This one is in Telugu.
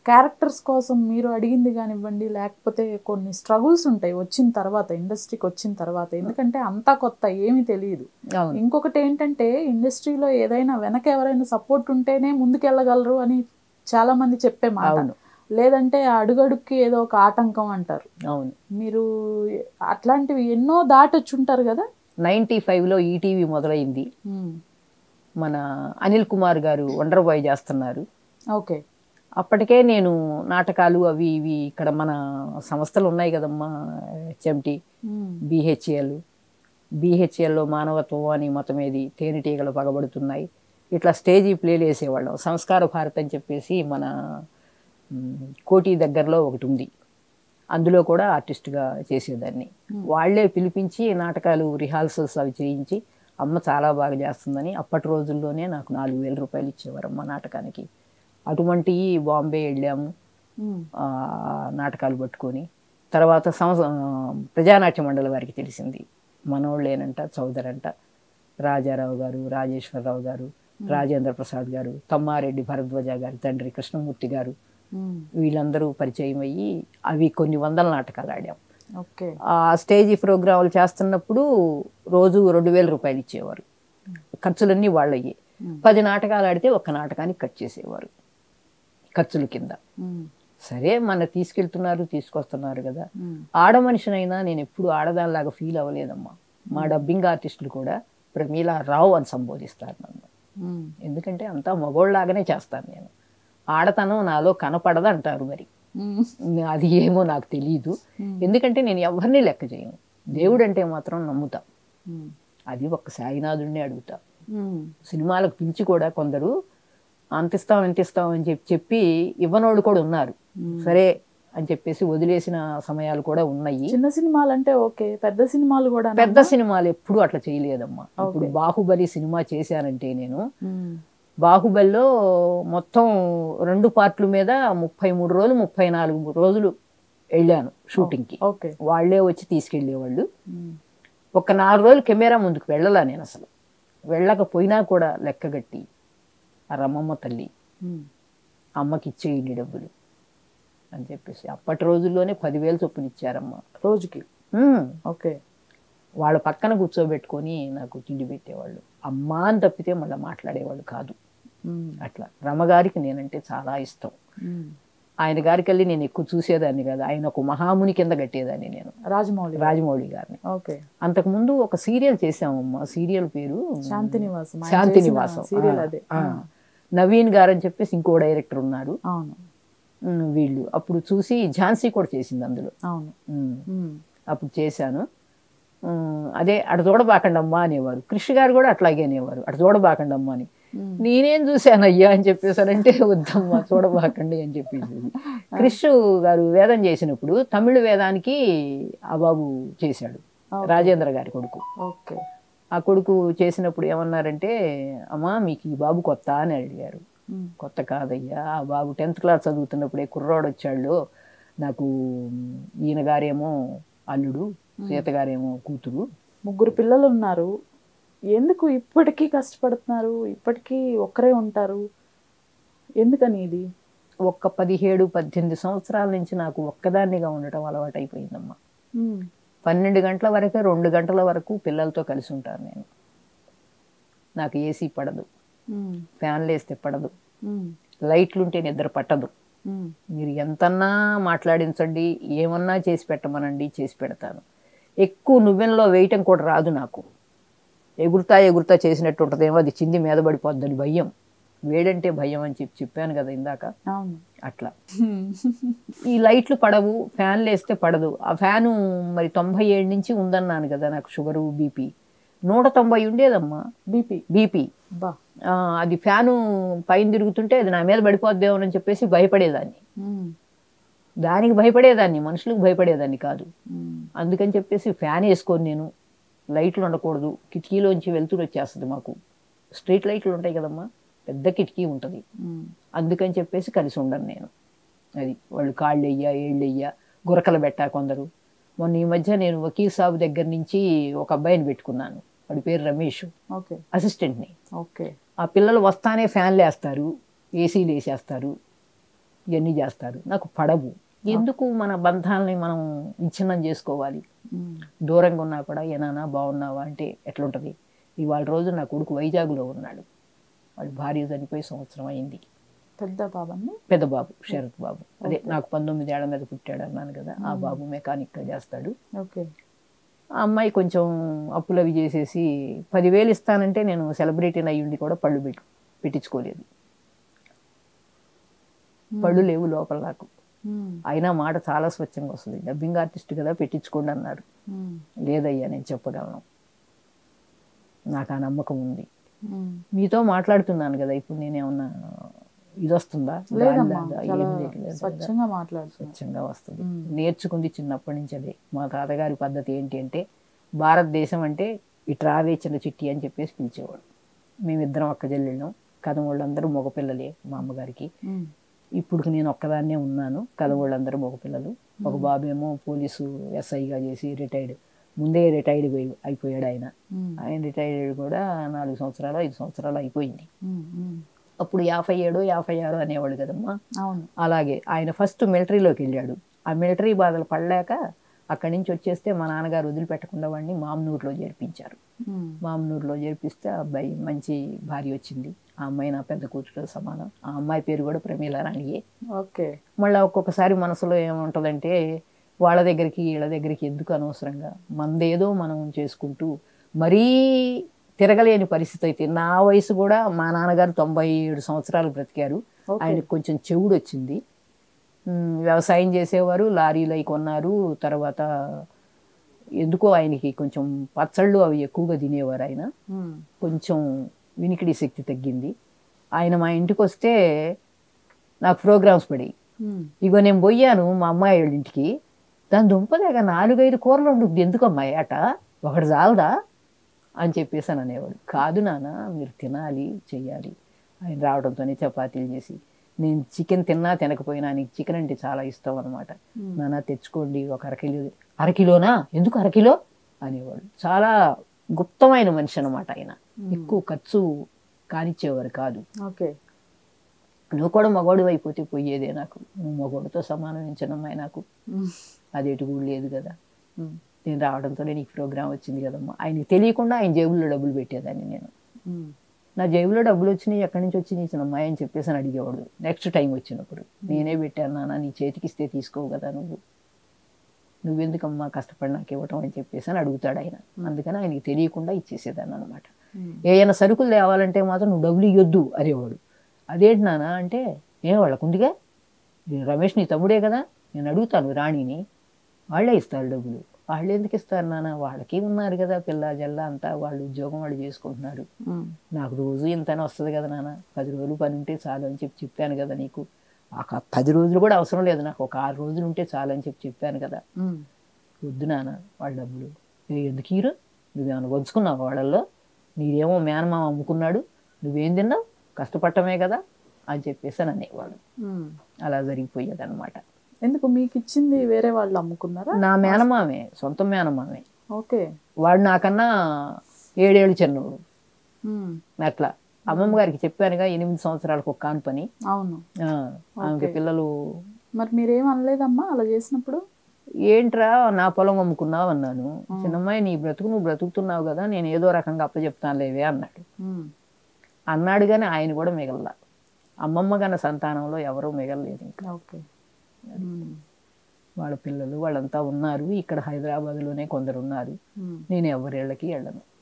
క్యారెక్టర్స్ కోసం మీరు అడిగింది కానివ్వండి లేకపోతే కొన్ని స్ట్రగుల్స్ ఉంటాయి వచ్చిన తర్వాత ఇండస్ట్రీకి వచ్చిన తర్వాత ఎందుకంటే అంతా కొత్త ఏమీ తెలియదు అవును ఇంకొకటి ఏంటంటే ఇండస్ట్రీలో ఏదైనా వెనక ఎవరైనా సపోర్ట్ ఉంటేనే ముందుకెళ్ళగలరు అని చాలా మంది చెప్పే మాట అవును లేదంటే అడుగడుక్కి ఏదో ఒక ఆటంకం అంటారు అవును మీరు అట్లాంటివి ఎన్నో దాటొచ్చి ఉంటారు కదా నైంటీ ఫైవ్లో ఈటీవీ మొదలైంది మన అనిల్ కుమార్ గారు వండర్ బాయ్ చేస్తున్నారు ఓకే అప్పటికే నేను నాటకాలు అవి ఇవి ఇక్కడ మన సంస్థలు ఉన్నాయి కదమ్మా హెచ్ఎంటి బీహెచ్ఎల్ బీహెచ్ఎల్లో మానవత్వం అని మతమేది తేనెటీగలు పగబడుతున్నాయి ఇట్లా స్టేజీ ప్లేలు వేసేవాళ్ళం సంస్కార భారత్ అని చెప్పేసి మన మ్, కోటి దగ్గరలో ఒకటి ఉంది అందులో కూడా ఆర్టిస్ట్గా చేసేదాన్ని వాళ్ళే పిలిపించి నాటకాలు రిహార్సల్స్ అవి చేయించి అమ్మ చాలా బాగా చేస్తుందని అప్పటి రోజుల్లోనే నాకు నాలుగు వేల రూపాయలు ఇచ్చేవారు అమ్మ నాటకానికి అటువంటి బాంబే వెళ్ళాము ఆ, నాటకాలు పట్టుకొని తర్వాత సంవత్స ఆ, ప్రజానాట్య మండలి వారికి తెలిసింది మనోళ్ళేనంట చౌదరంట రాజారావు గారు రాజేశ్వరరావు గారు రాజేంద్ర ప్రసాద్ గారు తమ్మారెడ్డి భరద్వాజ గారి తండ్రి కృష్ణమూర్తి గారు వీళ్ళందరూ పరిచయం అయ్యి అవి కొన్ని వందల నాటకాలు ఆడాం ఓకే ఆ స్టేజ్ ప్రోగ్రాములు చేస్తున్నప్పుడు రోజు రెండు వేల రూపాయలు ఇచ్చేవారు ఖర్చులన్నీ వాళ్ళయ్యి పది నాటకాలు ఆడితే ఒక్క నాటకానికి కట్ చేసేవారు ఖర్చుల కింద సరే మన తీసుకెళ్తున్నారు తీసుకొస్తున్నారు కదా ఆడ మనిషినైనా నేను ఎప్పుడు ఆడదానిలాగా ఫీల్ అవ్వలేదమ్మా మా డబ్బింగ్ ఆర్టిస్టులు కూడా ప్రమీలా రావు అని సంబోధిస్తారు నన్ను ఎందుకంటే అంతా మగోళ్ళలాగానే చేస్తాను నేను ఆడతనం నాలో కనపడదు అంటారు మరి అది ఏమో నాకు తెలియదు ఎందుకంటే నేను ఎవరిని లెక్క చేయను దేవుడు అంటే మాత్రం నమ్ముతా అది ఒక్క సాయినాథుడిని అడుగుతా సినిమాలకు పిలిచి కూడా కొందరు అంతిస్తాం అంతిస్తాం అని చెప్పి చెప్పి ఇవ్వనోళ్ళు కూడా ఉన్నారు సరే అని చెప్పేసి వదిలేసిన సమయాలు కూడా ఉన్నాయి చిన్న సినిమాలు అంటే ఓకే పెద్ద సినిమాలు కూడా పెద్ద సినిమాలు ఎప్పుడు అట్లా చేయలేదమ్మా ఇప్పుడు బాహుబలి సినిమా చేశానంటే నేను బాహుబలిలో మొత్తం రెండు పార్ట్ల మీద ముప్పై మూడు రోజులు ముప్పై నాలుగు రోజులు వెళ్ళాను షూటింగ్కి ఓకే వాళ్ళే వచ్చి తీసుకెళ్ళేవాళ్ళు ఒక నాలుగు రోజులు కెమెరా ముందుకు వెళ్ళలా నేను అసలు వెళ్ళకపోయినా కూడా లెక్కగట్టి ఆ రమ్మమ్మ తల్లి అమ్మకి ఇచ్చేయండి డబ్బులు అని చెప్పేసి అప్పటి రోజుల్లోనే పదివేలు చొప్పున ఇచ్చారమ్మ రోజుకి ఉమ్. ఓకే వాళ్ళ పక్కన కూర్చోబెట్టుకొని నాకు తిండి పెట్టేవాళ్ళు అమ్మ అని తప్పితే మళ్ళీ మాట్లాడేవాళ్ళు కాదు అట్లా రమగారికి నేనంటే చాలా ఇష్టం ఆయన గారికి వెళ్ళి నేను ఎక్కువ చూసేదాన్ని కదా ఆయన ఒక మహాముని కింద కట్టేదాన్ని నేను రాజమౌళి రాజమౌళి గారిని ఓకే అంతకుముందు ఒక సీరియల్ చేసామమ్మా సీరియల్ పేరు శాంతి నివాసం ఆయన శాంతి చేసిన నివాసం సీరియల్ ఆ, అదే ఆ. నవీన్ గారు అని చెప్పేసి ఇంకో డైరెక్టర్ ఉన్నారు అవును ఉమ్, వీళ్ళు అప్పుడు చూసి ఝాన్సీ కూడా చేసింది అందులో అవును ఉమ్, ఉమ్. అప్పుడు చేశాను ఉమ్, అదే అటు చూడబాకండి అమ్మా అనేవారు కృష్ణ గారు కూడా అట్లాగే అనేవారు అటు చూడబాకండి అమ్మా అని ఉమ్. నేనేం చూశాను అయ్యా అని చెప్పేసానంటే వద్దమ్మా చూడబాకండి అని చెప్పేసి కృష్ గారు వేదం చేసినప్పుడు తమిళ వేదానికి ఆ బాబు చేశాడు రాజేంద్ర గారి కొడుకు ఓకే ఆ కొడుకు చేసినప్పుడు ఏమన్నారంటే అమ్మా మీకు ఈ బాబు కొత్త అని అడిగారు ఉమ్. కొత్త కాదయ్యా ఆ బాబు టెన్త్ క్లాస్ చదువుతున్నప్పుడే కుర్రాడు వచ్చాడు నాకు ఈయన గారేమో అల్లుడు సీత గారేమో కూతురు ముగ్గురు పిల్లలు ఉన్నారు ఎందుకు ఇప్పటికీ కష్టపడుతున్నారు ఇప్పటికీ ఒక్కరే ఉంటారు ఎందుకని ఇది ఒక్క పదిహేడు పద్దెనిమిది సంవత్సరాల నుంచి నాకు ఒక్కదాన్నిగా ఉండటం అలవాటైపోయిందమ్మా ఉమ్. పన్నెండు గంటల వరకే రెండు గంటల వరకు పిల్లలతో కలిసి ఉంటాను నేను నాకు ఏసీ పడదు ఉమ్. ఫ్యాన్లు వేస్తే పడదు ఉమ్. లైట్లు ఉంటే నిద్ర పట్టదు ఉమ్. మీరు ఎంతన్నా మాట్లాడించండి ఏమన్నా చేసి పెట్టమనండి చేసి పెడతాను ఎక్కువ నువ్వెనలో వేయటం కూడా రాదు నాకు ఎగురుతా ఎగురుతా చేసినట్టు ఉంటుందేమో అది చింది మీద పడిపోద్దని భయం వేడంటే భయం అని చెప్పి చెప్పాను కదా ఇందాక అవును అట్లా ఈ లైట్లు పడవు ఫ్యాన్లు వేస్తే పడదు ఆ ఫ్యాను మరి తొంభై ఏడు నుంచి ఉందన్నాను కదా నాకు షుగరు బీపీ నూట తొంభై ఉండేదమ్మా బీపీ బీపీ బా ఆ, అది ఫ్యాను పైన తిరుగుతుంటే అది నా మీద పడిపోద్దేమోనని చెప్పేసి భయపడేదాన్ని ఉమ్. దానికి భయపడేదాన్ని మనుషులకు భయపడేదాన్ని కాదు ఉమ్. అందుకని చెప్పేసి ఫ్యాన్ వేసుకొని నేను లైట్లు ఉండకూడదు కిటికీలోంచి వెళ్తురు వచ్చేస్తుంది మాకు స్ట్రీట్ లైట్లు ఉంటాయి కదమ్మా పెద్ద కిటికీ ఉంటుంది ఉమ్. అందుకని చెప్పేసి కలిసి ఉండను నేను అది వాళ్ళు కాళ్ళు వెయ్యా ఏళ్ళు వెయ్యా గురకలు పెట్టా కొందరు మొన్న ఈ మధ్య నేను వకీల్ సాబ్ దగ్గర నుంచి ఒక అబ్బాయిని పెట్టుకున్నాను వాడి పేరు రమేష్ ఓకే అసిస్టెంట్ని ఓకే ఆ పిల్లలు వస్తానే ఫ్యాన్లు వేస్తారు ఏసీలు వేసేస్తారు ఇవన్నీ చేస్తారు నాకు పడవు ఎందుకు మన బంధాలని మనం విచ్ఛిన్నం చేసుకోవాలి ఉమ్. దూరంగా ఉన్నా కూడా ఏనానా బాగున్నావా అంటే ఎట్లుంటుంది ఇవాళ రోజు నా కొడుకు వైజాగ్లో ఉన్నాడు వాడి భార్య చనిపోయి సంవత్సరం అయింది పెద్ద బాబండి పెద్ద బాబు శరత్ బాబు అదే నాకు పంతొమ్మిది ఏళ్ల మీద పుట్టాడు అన్నాను కదా ఆ బాబు మెకానిక్గా చేస్తాడు ఓకే ఆ అమ్మాయి కొంచెం అప్పులు అవి చేసేసి పదివేలు ఇస్తానంటే నేను సెలబ్రిటీని అయ్యుండి కూడా పళ్ళు పెట్టు పెట్టించుకోలేదు పళ్ళు లేవు లోపల నాకు ఉమ్. అయినా మాట చాలా స్వచ్ఛంగా వస్తుంది డబ్బింగ్ ఆర్టిస్ట్ కదా పెట్టించుకోండి అన్నారు ఉమ్. లేదయ్యా నేను చెప్పగలను నాకు ఆ నమ్మకం ఉంది ఉమ్. మీతో మాట్లాడుతున్నాను కదా ఇప్పుడు నేనేమన్నా ఇది వస్తుందా లేదమ్మా గాలిలాగా? చాలా ఏం లేదు కదా. స్వచ్ఛంగా మాట్లాడుతున్నా స్వచ్ఛంగా వస్తుంది మ్మ్. నేర్చుకుంది చిన్నప్పటి నుంచి అదే మా తాతగారి పద్ధతి ఏంటి అంటే భారతదేశం అంటే ఇటు రావే చిన్న చిట్టి అని చెప్పేసి పిలిచేవాడు మేమిద్దరం ఒక్క చెల్లెళ్ళం కథ వాళ్ళందరూ మగపిల్లలే మా అమ్మగారికి ఉమ్. ఇప్పుడు నేను ఒక్కదాన్నే ఉన్నాను కథ వాళ్ళందరూ మగపిల్లలు ఒక బాబు ఏమో పోలీసు ఎస్ఐగా చేసి రిటైర్డ్ ముందే రిటైర్డ్ అయిపోయాడు ఆయన ఉమ్. ఆయన రిటైర్డ్ కూడా నాలుగు సంవత్సరాలు ఐదు సంవత్సరాలు అయిపోయింది ఉమ్. ఉమ్. అప్పుడు యాభై ఏడు యాభై ఆరు అనేవాడు కదమ్మా అవును అలాగే ఆయన ఫస్ట్ మిలిటరీలోకి వెళ్ళాడు ఆ మిలిటరీ బాధలు పడలేక అక్కడి నుంచి వచ్చేస్తే మా నాన్నగారు వదిలిపెట్టకుండా వాడిని మామనూరులో చేర్పించారు ఉమ్. మామనూరులో చేర్పిస్తే ఆ అబ్బాయి మంచి భార్య వచ్చింది ఆ అమ్మాయి నా పెద్ద కూతురు సమానం ఆ అమ్మాయి పేరు కూడా ప్రమీల రాణియే ఓకే మళ్ళీ ఒక్కొక్కసారి మనసులో ఏముంటుందంటే వాళ్ళ దగ్గరికి వీళ్ళ దగ్గరికి ఎందుకు అనవసరంగా మనదేదో మనం చేసుకుంటూ మరీ తిరగలేని పరిస్థితి అయితే నా వయసు కూడా మా నాన్నగారు తొంభై ఏడు సంవత్సరాలు బ్రతికారు ఓకే. ఆయనకు కొంచెం చెవుడు వచ్చింది ఉమ్, వ్యవసాయం చేసేవారు లారీలు అవి కొన్నారు తర్వాత ఎందుకో ఆయనకి కొంచెం పచ్చళ్ళు అవి ఎక్కువగా తినేవారు ఆయన ఉమ్. కొంచెం వినికిడి శక్తి తగ్గింది ఆయన మా ఇంటికి వస్తే నాకు ప్రోగ్రామ్స్ పడి ఉమ్. ఇగో నేను పోయాను మా అమ్మాయి వాళ్ళ ఇంటికి దాని దుంపదేగా నాలుగైదు కూరలు వండుద్ది ఎందుకు అమ్మాయి అట ఒకటి చాలదా అని చెప్పేసి అని అనేవాడు కాదు నాన్న మీరు తినాలి చెయ్యాలి ఆయన రావడంతోనే చపాతీలు చేసి నేను చికెన్ తిన్నా తినకపోయినా నీకు చికెన్ అంటే చాలా ఇష్టం అనమాట నాన్న తెచ్చుకోండి ఒక అరకిలో అరకిలోనా ఎందుకు అరకిలో అనేవాడు చాలా గుప్తమైన మనిషి అనమాట ఆయన ఎక్కువ ఖర్చు కానిచ్చేవారు కాదు ఓకే నువ్వు కూడా మగవాడు అయిపోతే పోయేదే నాకు నువ్వు మగవాడితో సమానమించనమ్మాయి నాకు ఉమ్. అదేటి కూడా లేదు కదా ఉమ్. నేను రావడంతో నీకు ప్రోగ్రామ్ వచ్చింది కదమ్మా ఆయనకి తెలియకుండా ఆయన జేబుల్లో డబ్బులు పెట్టేదాన్ని నేను ఉమ్. నా జేబులో డబ్బులు వచ్చినాయి ఎక్కడి నుంచి వచ్చినాయి ఇచ్చినమ్మాయి అని చెప్పేసి అని అడిగేవాడు నెక్స్ట్ టైం వచ్చినప్పుడు నేనే పెట్టాను నాన్న నీ చేతికి ఇస్తే తీసుకోవు కదా నువ్వు నువ్వెందుకమ్మా కష్టపడి నాకు ఇవ్వటం అని చెప్పేసి అని అడుగుతాడు ఆయన అందుకని ఆయనకి తెలియకుండా ఇచ్చేసేదాన్ని అనమాట ఉమ్. ఏమైనా సరుకులు తేవాలంటే మాత్రం నువ్వు డబ్బులు ఇవ్వద్దు అనేవాడు అదేంటి నాన్న అంటే ఏ వాళ్ళకు ఉందిగా నేను రమేష్ నీ తమ్ముడే కదా నేను అడుగుతాను రాణిని వాళ్ళే ఇస్తారు డబ్బులు వాళ్ళు ఎందుకు ఇస్తారు నాన్న వాళ్ళకి ఉన్నారు కదా పిల్ల జల్ల అంతా వాళ్ళు ఉద్యోగం వాళ్ళు చేసుకుంటున్నారు ఉమ్. నాకు రోజు ఇంతనే వస్తుంది కదా నాన్న పది రోజులు పని ఉంటే చాలు అని చెప్పి చెప్పాను కదా నీకు ఆ క- పది రోజులు కూడా అవసరం లేదు నాకు ఒక ఆరు రోజులు ఉంటే చాలు అని చెప్పి చెప్పాను కదా ఉమ్. వద్దు నాన్న వాళ్ళ డబ్బులు ఏ ఎందుకు హీరో నువ్వేమైనా వంచుకున్నావు వాళ్ళల్లో నీదేమో మేనమామ అమ్ముకున్నాడు నువ్వేం తిన్నావు కష్టపడటమే కదా అని చెప్పేసి అని అనేవాడు ఉమ్. అలా జరిగిపోయేది అనమాట ఎందుకు మీకు ఇచ్చింది వేరే వాళ్ళు అమ్ముకున్నారా నా మేనమామే సొంత మేనమామే ఓకే వాడు నాకన్నా ఏడేళ్ళు చిన్నవాడు ఉమ్. అట్లా అమ్మమ్మ గారికి చెప్పానుగా ఎనిమిది సంవత్సరాలకు ఒక కాని పని అవును ఆ, ఆమెకి పిల్లలు మరి మీరేం అనలేదమ్మా అలా చేసినప్పుడు ఏంట్రా నా పొలం అమ్ముకున్నావు అన్నాను చిన్నమ్మాయి నీ బ్రతుకు నువ్వు బ్రతుకుతున్నావు కదా నేను ఏదో రకంగా అప్పచెప్తాను లేవే అన్నాడు ఉమ్. అన్నాడు కానీ ఆయన కూడా మిగల్లా అమ్మమ్మ గన్న సంతానంలో ఎవరూ మిగలలేదు ఇంకా ఓకే ఉమ్. వాళ్ళ పిల్లలు వాళ్ళంతా ఉన్నారు ఇక్కడ హైదరాబాద్లోనే కొందరు ఉన్నారు ఉమ్. నేను ఎవరేళ్ళకి వెళ్ళను